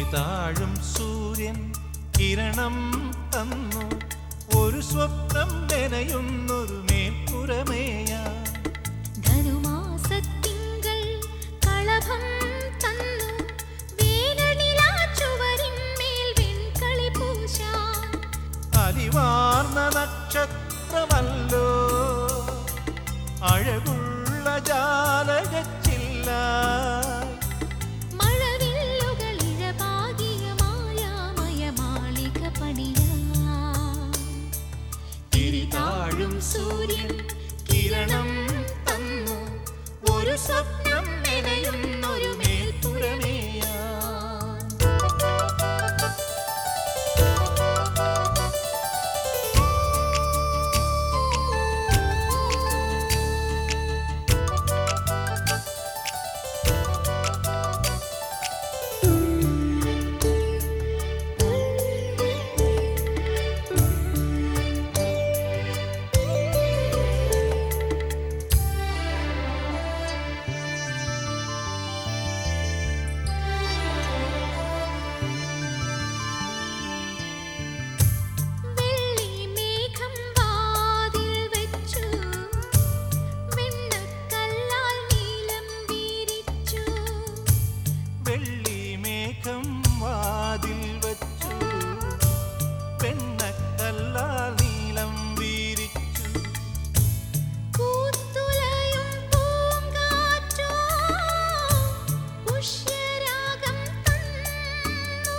തിരിതാഴും സൂര്യൻ കിരണം തന്നു ഒരു സ്വപ്നം നനയുന്നൊരു മേൽപ്പുറമേയാ ധനുമാസത്തിങ്കൾ കളഭം തന്നു വേനനിലാ ചുവരിന്മേൽ വെൺകളി പൂശാൻ അലിവാർന്ന നക്ഷത്രമല്ലോ അഴകുള്ള ജാലകച്ചില്ല മഴവില്ലുകൾ ഇഴപാകിയ മായാമയ മാളിക പണിയാൻ തിരിതാഴും സൂര്യൻ കിരണം തന്നു ഒരു സ്വപ്നം നനയുന്നൊരു മേൽപ്പുറമേയാ വെള്ളി മേഘം വാതിൽ വെച്ചു വെണ്ണക്കല്ലാൽ നീലം വീരിച്ചു വെള്ളി മേഘം വാതിൽ വച്ചു പെണ്ണക്കല്ലാ നീലം വീരിച്ചു കൂത്തുലയും പൂങ്കാറ്റോ പുഷ്യരാഗം തന്നു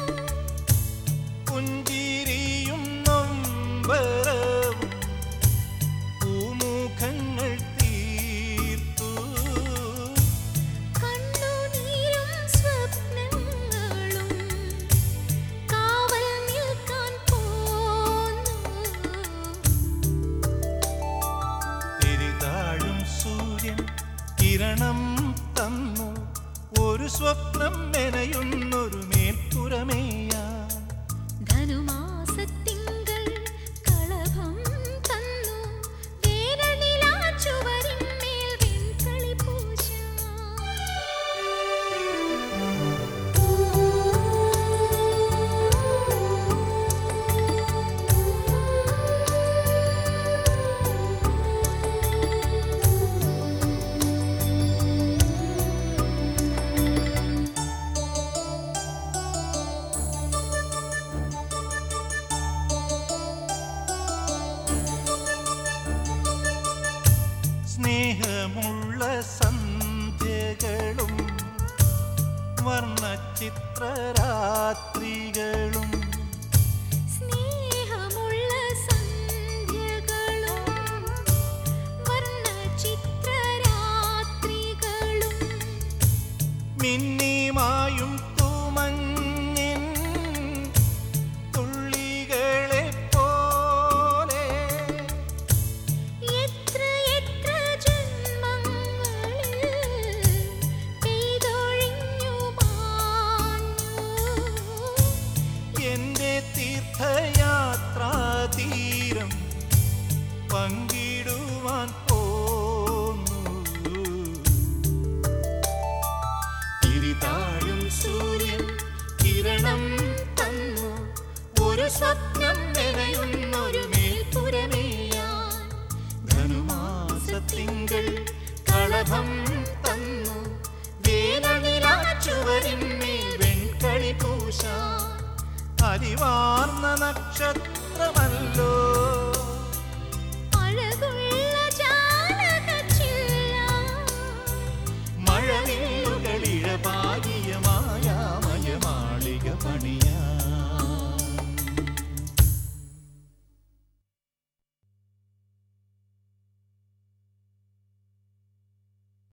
പുഞ്ചിരിയും നൊമ്പരവും പൂമുഖങ്ങൾ തീർത്തു കണ്ണുനീരും സ്വപ്നങ്ങളും കാവൽ നിൽക്കാൻ പോന്നു തിരിതാഴും സൂര്യൻ കിരണം തന്നു ഒരു സ്വപ്നം നനയുന്നൊരു മേൽപ്പുറമേയാ ധനുമാസത്തിങ്കൾ കളഭം തന്നു വേനനിലാ ചുവരിന്മേൽ വെൺകളി സ്നേഹമുള്ള സന്ധ്യകളും വർണ്ണചിത്രരാത്രികളും സ്നേഹമുള്ള സന്ധ്യകളും വർണ്ണചിത്രരാത്രികളും മിന്നിമായും തൂമഞ്ഞിൻ തുള്ളികളെ പോലെ എത്ര എത്ര ജന്മങ്ങളിൽ പെയ്തൊഴിഞ്ഞു മാഞ്ഞു എന്റെ തീർത്ഥയാത്രാതീരം പങ്കിടുവാൻ പോന്നു തിരിതാഴും സൂര്യൻ കിരണം തന്നു ഒരു സ്വപ്നം നനയുന്നൊരു മേൽപ്പുരമേയാൻ ധനുമാസത്തിങ്കൾ കളഭം തന്നു വേനനിലാച്ചുവരിന്മേൽ വെൺകളി പൂശാൻ അരിവാർന്ന നക്ഷത്രമല്ലോ